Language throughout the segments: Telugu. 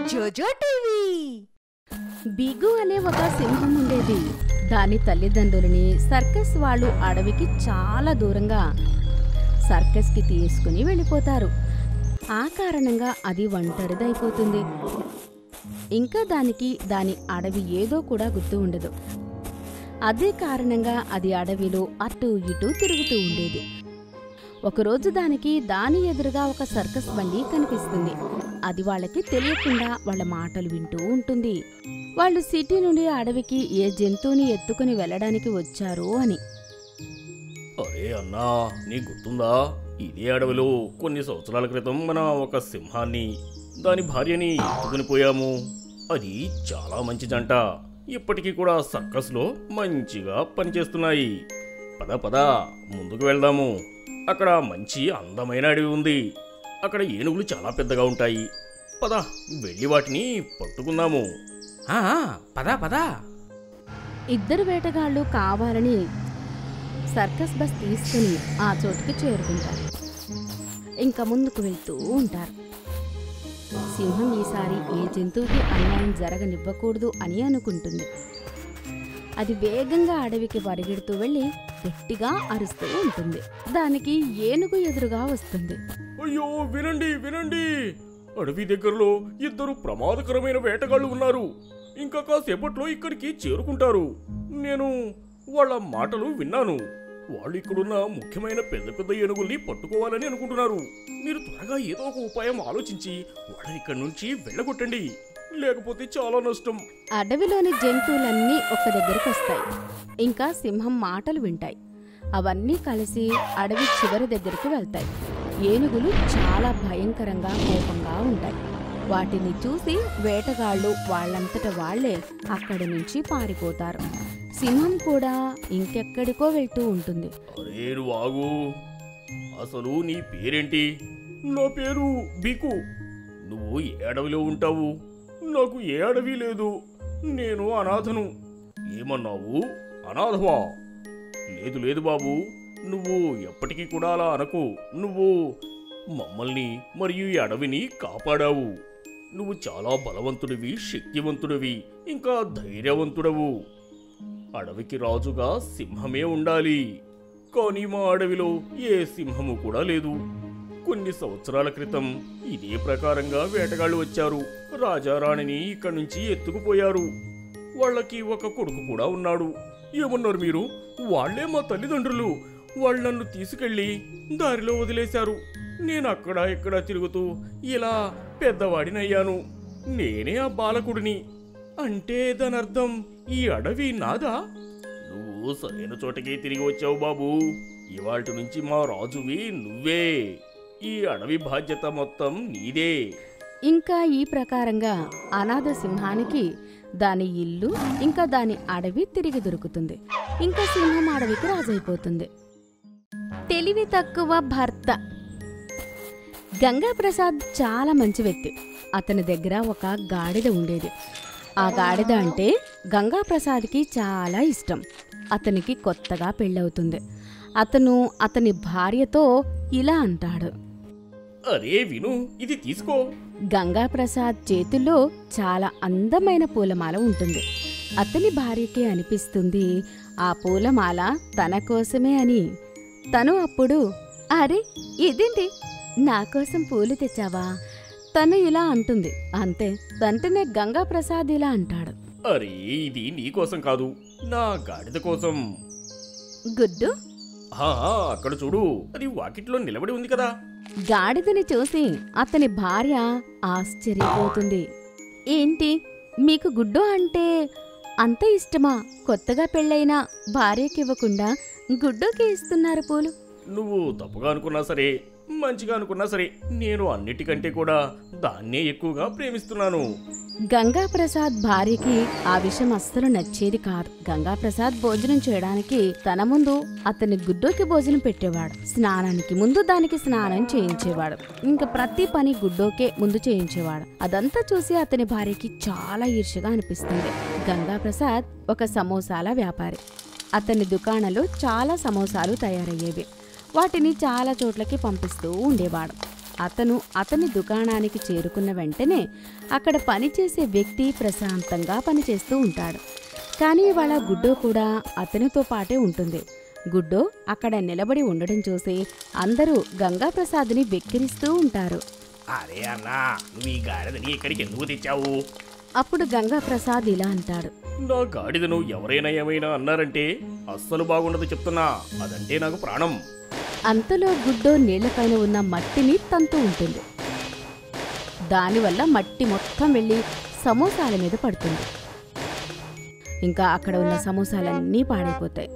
జోజో టీవీ బిగు అనే ఒక సింహం ఉండేది దాని తల్లిదండ్రులని సర్కస్ వాళ్ళు అడవికి చాలా దూరంగా సర్కస్కి తీసుకుని వెళ్ళిపోతారు ఆ కారణంగా అది ఒంటరిదైపోతుంది ఇంకా దానికి దాని అడవి ఏదో కూడా గుర్తు ఉండదు అదే కారణంగా అది అడవిలో అటు ఇటు తిరుగుతూ ఉండేది ఒకరోజు దానికి దాని ఎదురుగా ఒక సర్కస్ బండి కనిపిస్తుంది అది వాళ్ళకి తెలియకుండా వాళ్ళ మాటలు వింటూ ఉంటుంది వాళ్ళు సిటీ నుండి అడవికి ఏ జంతువుని ఎత్తుకుని వెళ్ళడానికి వచ్చారు అని అరే అన్నా నీ గుర్తుందా ఇదే అడవిలో కొన్ని సంవత్సరాల క్రితం మన ఒక సింహాన్ని దాని భార్యని ఎత్తుకుని పోయాము అది చాలా మంచి జంట ఇప్పటికీ కూడా సర్కస్లో మంచిగా పనిచేస్తున్నాయి పద పద ముందుకు వెళ్దాము అక్కడ మంచి అందమైన అడవి ఉంది అక్కడ ఏనుగులు చాలా పెద్దగా ఉంటాయి పద వెళ్ళి వాటిని పట్టుకుందాము ఆ, ఆ, పదా పదా ఇద్దరు వేటగాళ్ళు కావాలని సర్కస్ బస్ తీసుకుని ఆ చోటుకి చేరుకుంటారు ఇంకా ముందుకు వెళ్తూ ఉంటారు సింహం ఈసారి ఏ జంతువుకి అన్యాయం జరగనివ్వకూడదు అని అనుకుంటుంది అది వేగంగా అడవికి పరిగెడుతూ వెళ్ళి గట్టిగా అరుస్తూ ఉంటుంది దానికి ఏనుగు ఎదురుగా వస్తుంది అయ్యో వినండి వినండి అడవి దగ్గరలో ఇద్దరు ప్రమాదకరమైన వేటగాళ్ళు ఉన్నారు ఇంకా కాసేపట్లో ఇక్కడికి చేరుకుంటారు నేను వాళ్ళ మాటలు విన్నాను వాళ్ళు ఇక్కడున్న ముఖ్యమైన పెద్ద పెద్ద ఏనుగుల్ని పట్టుకోవాలని అనుకుంటున్నారు మీరు త్వరగా ఏదో ఒక ఉపాయం ఆలోచించి వాళ్ళని ఇక్కడి నుంచి వెళ్ళగొట్టండి లేకపోతే చాలా నష్టం అడవిలోని జంతువులన్నీ ఒక్క దగ్గరికి వస్తాయి ఇంకా సింహం మాటలు వింటాయి అవన్నీ కలిసి అడవి చివరి దగ్గరికి వెళ్తాయి ఏనుగులు చాలా భయంకరంగా కోపంగా ఉంటాయి వాటిని చూసి వేటగాళ్ళు వాళ్ళంతట వాళ్లే అక్కడి నుంచి పారిపోతారు సింహం కూడా ఇంకెక్కడికో వెళ్తూ ఉంటుంది అరే నువ్వు ఆగు అసలు నీ పేరేంటి నా పేరు బికు నువ్వు ఏ అడవిలో ఉంటావు నాకు ఏ అడవి లేదు నేను అనాథను ఏమన్నావు అనాథవా లేదు లేదు బాబు నువ్వు ఎప్పటికీ కూడా అలా అనకు నువ్వు మమ్మల్ని మరియు ఈ అడవిని కాపాడావు నువ్వు చాలా బలవంతుడివి శక్తివంతుడివి ఇంకా ధైర్యవంతుడవు అడవికి రాజుగా సింహమే ఉండాలి కానీ మా అడవిలో ఏ సింహము కూడా లేదు కొన్ని సంవత్సరాల క్రితం ఇదే ప్రకారంగా వేటగాళ్ళు వచ్చారు రాజారాణిని ఇక్కడి నుంచి ఎత్తుకుపోయారు వాళ్ళకి ఒక కొడుకు కూడా ఉన్నాడు ఏమన్నారు మీరు వాళ్ళే మా తల్లిదండ్రులు వాళ్ళు నన్ను తీసుకెళ్ళి దారిలో వదిలేశారు నేను అక్కడ ఇక్కడ తిరుగుతూ ఇలా పెద్దవాడినయ్యాను నేనే ఆ బాలకుడిని అంటే దాని అర్థం ఈ అడవి నాదా నువ్వు సరైన చోటకే తిరిగి వచ్చావు బాబు ఇవాల్టి నుంచి మా రాజువి నువ్వే ఈ అడవి బాధ్యత మొత్తం నీదే ఇంకా ఈ ప్రకారంగా అనాథ సింహానికి దాని ఇల్లు ఇంకా దాని అడవి తిరిగి దొరుకుతుంది ఇంకా సింహం అడవికి రాజైపోతుంది తెలివి తక్కువ భర్త గంగాప్రసాద్ చాలా మంచి వ్యక్తి అతని దగ్గర ఒక గాడిద ఉండేది ఆ గాడిద అంటే గంగాప్రసాద్కి చాలా ఇష్టం అతనికి కొత్తగా పెళ్ళవుతుంది అతను అతని భార్యతో ఇలా అంటాడు అరే విను ఇది తీసుకో గంగాప్రసాద్ చేతుల్లో చాలా అందమైన పూలమాల ఉంటుంది అతని భార్యకి అనిపిస్తుంది ఆ పూలమాల తన కోసమే అని తను అప్పుడు అరే ఇదేంటి నా కోసం పూలు తెచ్చావా తను ఇలా అంటుంది అంతే వెంటనే గంగాప్రసాద్ ఇలా అంటాడు అరే ఇది నీ కోసం కాదు నా గాడిద కోసం గుడ్డు ఆ అక్కడ చూడు అది వాకిట్లో నిలబడి ఉంది కదా గాడిదని చూసి అతని భార్య ఆశ్చర్యపోతుంది ఏంటి మీకు గుడ్డు అంటే అంత ఇష్టమా కొత్తగా పెళ్ళైన భార్యకివ్వకుండా గుడ్డుకి ఇస్తున్నారు పూలు నువ్వు తప్పుగా అనుకున్నా సరే మంచిగా అనుకున్నా సరే నేను అన్నిటికంటే కూడా దాన్నే ఎక్కువగా ప్రేమిస్తున్నాను గంగాప్రసాద్ భార్యకి ఆ విషయం అస్సలు నచ్చేది కాదు గంగాప్రసాద్ భోజనం చేయడానికి తన ముందు అతని గుడ్డోకి భోజనం పెట్టేవాడు స్నానానికి ముందు దానికి స్నానం చేయించేవాడు ఇంకా ప్రతి పని గుడ్డోకే ముందు చేయించేవాడు అదంతా చూసి అతని భార్యకి చాలా ఈర్ష్యగా అనిపిస్తుంది గంగాప్రసాద్ ఒక సమోసాల వ్యాపారి అతని దుకాణంలో చాలా సమోసాలు తయారయ్యేవి వాటిని చాలా చోట్లకి పంపిస్తూ ఉండేవాడు అతను అతని దుకాణానికి చేరుకున్న వెంటనే అక్కడ పనిచేసే వ్యక్తి ప్రశాంతంగా పనిచేస్తూ ఉంటాడు కానీ ఇవాళ గుడ్డో కూడా అతనితో పాటే ఉంటుంది గుడ్డో అక్కడ నిలబడి ఉండడం చూసి అందరూ గంగాప్రసాద్ని వెక్కిరిస్తూ ఉంటారు అరే అన్నా నువ్వు ఈ గాడిదని ఇక్కడికి ఎందుకు తెచ్చావు అప్పుడు గంగాప్రసాద్ ఇలా అంటాడు నా గాడిదను ఎవరైనా ఏమైనా అన్నారంటే అస్సలు బాగుండదు చెప్తున్నా అదంటే నాకు ప్రాణం అంతలో గుడ్డో నీళ్లపైన ఉన్న మట్టిని తంతూ ఉంటుంది దానివల్ల మట్టి మొత్తం వెళ్ళి సమోసాల మీద పడుతుంది ఇంకా అక్కడ ఉన్న సమోసాలన్నీ పాడైపోతాయి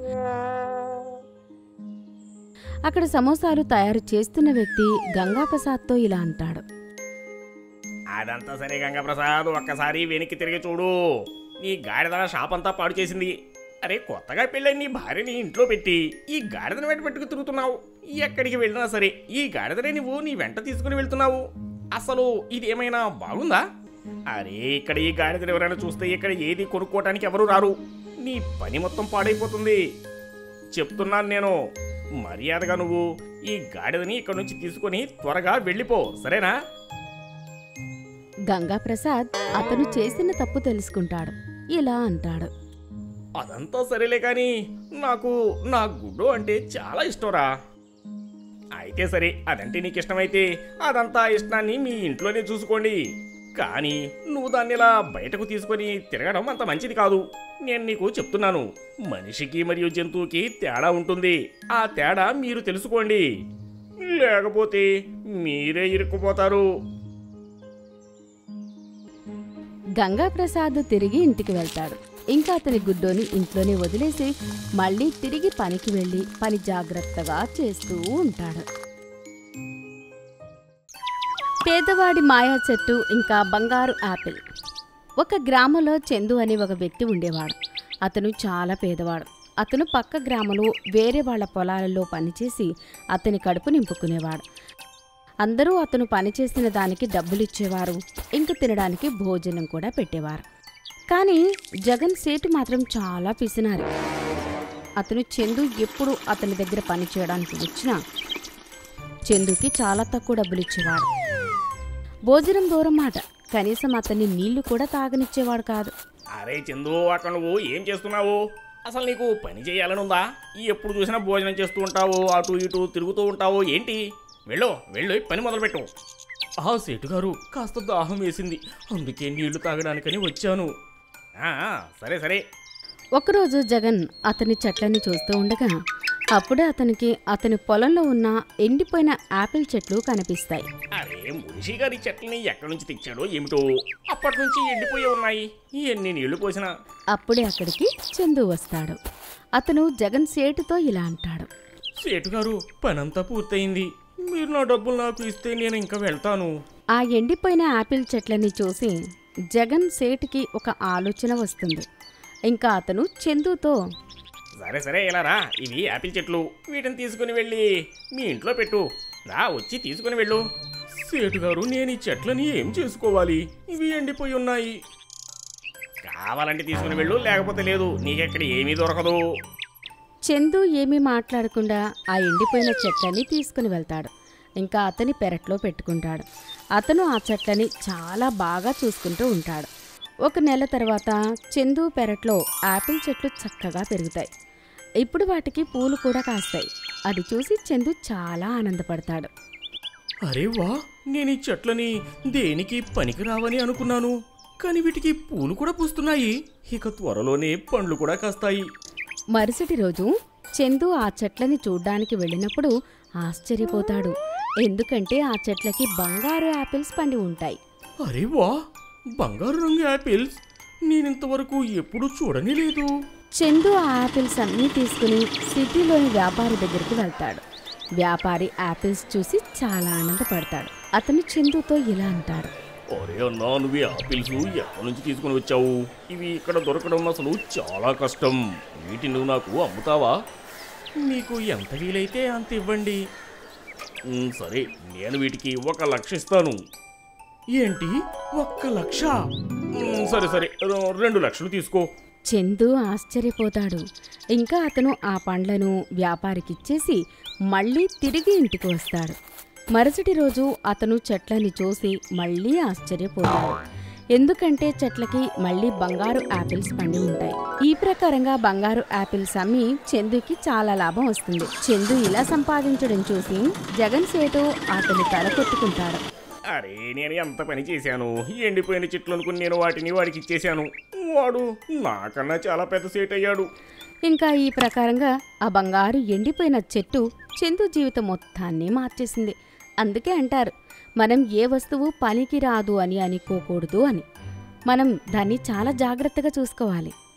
అక్కడ సమోసాలు తయారు చేస్తున్న వ్యక్తి గంగాప్రసాద్తో ఇలా అంటాడు అదంతా సరే గంగాప్రసాద్ ఒక్కసారి వెనక్కి తిరిగి చూడు నీ గాడిద షాప్ అంతా పాడు చేసింది అరే కొత్తగా పెళ్ళైన నీ భార్యని ఇంట్లో పెట్టి ఈ గాడిదను వెంట పెట్టుకు తిరుగుతున్నావు ఎక్కడికి వెళ్ళినా సరే ఈ గాడిదనే నువ్వు నీ వెంట తీసుకుని వెళ్తున్నావు అసలు ఇది ఏమైనా బాగుందా అరే ఇక్కడ ఈ గాడిదను ఎవరైనా చూస్తే ఇక్కడ ఏది కొనుక్కోవటానికి ఎవరు రారు నీ పని మొత్తం పాడైపోతుంది చెప్తున్నాను నేను మర్యాదగా నువ్వు ఈ గాడిదని ఇక్కడ నుంచి తీసుకొని త్వరగా వెళ్ళిపో సరేనా గంగాప్రసాద్ అతను చేసిన తప్పు తెలుసుకుంటాడు ఇలా అంటాడు అదంతా సరేలే కానీ నాకు నా గుడ్డు అంటే చాలా ఇష్టంరా అయితే సరే అదంటే నీకు ఇష్టమైతే అదంతా ఇష్టాన్ని మీ ఇంట్లోనే చూసుకోండి కానీ నువ్వు దాన్ని ఇలా బయటకు తీసుకొని తిరగడం అంత మంచిది కాదు నేను నీకు చెప్తున్నాను మనిషికి మరియు జంతువుకి తేడా ఉంటుంది ఆ తేడా మీరు తెలుసుకోండి లేకపోతే మీరే ఇరుక్కుపోతారు గంగాప్రసాద్ తిరిగి ఇంటికి వెళ్తాడు ఇంకా అతని గుడ్డోని ఇంట్లోనే వదిలేసి మళ్ళీ తిరిగి పనికి వెళ్ళి పని జాగ్రత్తగా చేస్తూ ఉంటాడు పేదవాడి మాయా చెట్టు ఇంకా బంగారు యాపిల్ ఒక గ్రామంలో చందు అనే ఒక వ్యక్తి ఉండేవాడు అతను చాలా పేదవాడు అతను పక్క గ్రామంలో వేరే వాళ్ళ పొలాలలో పనిచేసి అతని కడుపు నింపుకునేవాడు అందరూ అతను పనిచేసిన దానికి డబ్బులిచ్చేవారు ఇంక తినడానికి భోజనం కూడా పెట్టేవారు కానీ జగన్ సేటు మాత్రం చాలా పిసినారి అతను చందు ఎప్పుడు అతని దగ్గర పని చేయడానికి వచ్చినా చందుకి చాలా తక్కువ డబ్బులు ఇచ్చేవాడు భోజనం దూరం మాట కనీసం అతన్ని నీళ్లు కూడా తాగనిచ్చేవాడు కాదు అరే చందు అక్కడ నువ్వు ఏం చేస్తున్నావు అసలు నీకు పని చేయాలని ఉందా ఎప్పుడు చూసినా భోజనం చేస్తూ ఉంటావు అటు ఇటు తిరుగుతూ ఉంటావు ఏంటి వెళ్ళు వెళ్ళు పని మొదలుపెట్టు ఆ సేటు గారు కాస్త దాహం వేసింది అందుకే నీళ్లు తాగడానికని వచ్చాను ఆ, ఆ, సరే సరే ఒకరోజు జగన్ అతని చెట్లని చూస్తూ ఉండగా అప్పుడే అతనికి అతని పొలంలో ఉన్న ఎండిపోయిన యాపిల్ చెట్లు కనిపిస్తాయి అరే మునిషి గారి చెట్లని ఎక్కడి నుంచి తెచ్చాడో ఏమిటో అప్పటి నుంచి ఎండిపోయి ఉన్నాయి ఎన్ని నీళ్లు పోసినా అప్పుడే అక్కడికి చందు వస్తాడు అతను జగన్ సేటుతో ఇలా అంటాడు సేటు గారు పనంతా పూర్తయింది మీరు నా డబ్బులు నాకు ఇస్తే నేను ఇంకా వెళ్తాను ఆ ఎండిపోయిన యాపిల్ చెట్లని చూసి జగన్ సేటుకి ఒక ఆలోచన వస్తుంది ఇంకా అతను చందుతో సరే సరే ఇలా రా ఇవి యాపిల్ చెట్లు వీటిని తీసుకుని వెళ్ళి మీ ఇంట్లో పెట్టు రా వచ్చి తీసుకుని వెళ్ళు సేటు గారు నేను ఈ చెట్లని ఏం చేసుకోవాలి ఇవి ఎండిపోయి ఉన్నాయి కావాలంటే తీసుకుని వెళ్ళు లేకపోతే లేదు నీకెక్కడ ఏమీ దొరకదు చందు ఏమీ మాట్లాడకుండా ఆ ఎండిపోయిన చెట్లని తీసుకుని వెళ్తాడు ఇంకా అతని పెరట్లో పెట్టుకుంటాడు అతను ఆ చెట్లని చాలా బాగా చూసుకుంటూ ఉంటాడు ఒక నెల తర్వాత చందు పెరట్లో ఆపిల్ చెట్లు చక్కగా పెరుగుతాయి ఇప్పుడు వాటికి పూలు కూడా కాస్తాయి అది చూసి చందు చాలా ఆనందపడతాడు అరే వా నేను ఈ చెట్లని దేనికి పనికి రావని అనుకున్నాను కానీ వీటికి పూలు కూడా పూస్తున్నాయి ఇక త్వరలోనే పండ్లు కూడా కాస్తాయి మరుసటి రోజు చందు ఆ చెట్లని చూడ్డానికి వెళ్ళినప్పుడు ఆశ్చర్యపోతాడు ఎందుకంటే ఆ చెట్లకి బంగారు యాపిల్స్ పండి ఉంటాయి అరే వా బంగారు రంగు యాపిల్స్ నేనింతవరకు ఎప్పుడూ చూడనే లేదు చందు ఆ యాపిల్స్ అన్నీ తీసుకుని సిటీలోని వ్యాపారి దగ్గరికి వెళ్తాడు వ్యాపారి యాపిల్స్ చూసి చాలా ఆనందపడతాడు అతను చందుతో ఇలా అంటాడు అరే అన్నా నువ్వు ఈ ఆపిల్స్ ఎక్కడి నుంచి తీసుకుని వచ్చావు ఇవి ఇక్కడ దొరకడం అసలు చాలా కష్టం వీటిని నువ్వు నాకు అమ్ముతావా మీకు ఎంత వీలైతే అంత ఇవ్వండి "ఉమ్, సరే నేను వీటికి ఒక లక్ష ఇస్తాను ఏంటి ఒక్క లక్ష "ఉమ్, సరే సరే రె- రెండు లక్షలు తీసుకో చందు ఆశ్చర్యపోతాడు ఇంకా అతను ఆ పండ్లను వ్యాపారికిచ్చేసి మళ్ళీ తిరిగి ఇంటికి వస్తాడు మరుసటి రోజు అతను చెట్లని చూసి మళ్ళీ ఆశ్చర్యపోతాడు ఎందుకంటే చెట్లకి మళ్ళీ బంగారు యాపిల్స్ పండి ఉంటాయి ఈ ప్రకారంగా బంగారు యాపిల్స్ అమ్మి చందుకి చాలా లాభం వస్తుంది చందు ఇలా సంపాదించడం చూసి జగన్ సేటు అతని తల కొట్టుకుంటాడు అరే నేను ఎంత పని చేశాను ఎండిపోయిన చెట్లు అనుకుని నేను వాటిని వాడికి ఇచ్చేశాను వాడు నాకన్నా చాలా పెద్ద సేట్ అయ్యాడు ఇంకా ఈ ప్రకారంగా ఆ బంగారు ఎండిపోయిన చెట్టు చందు జీవితం మొత్తాన్ని మార్చేసింది అందుకే అంటారు మనం ఏ వస్తువు పనికి రాదు అని అనుకోకూడదు అని మనం దాన్ని చాలా జాగ్రత్తగా చూసుకోవాలి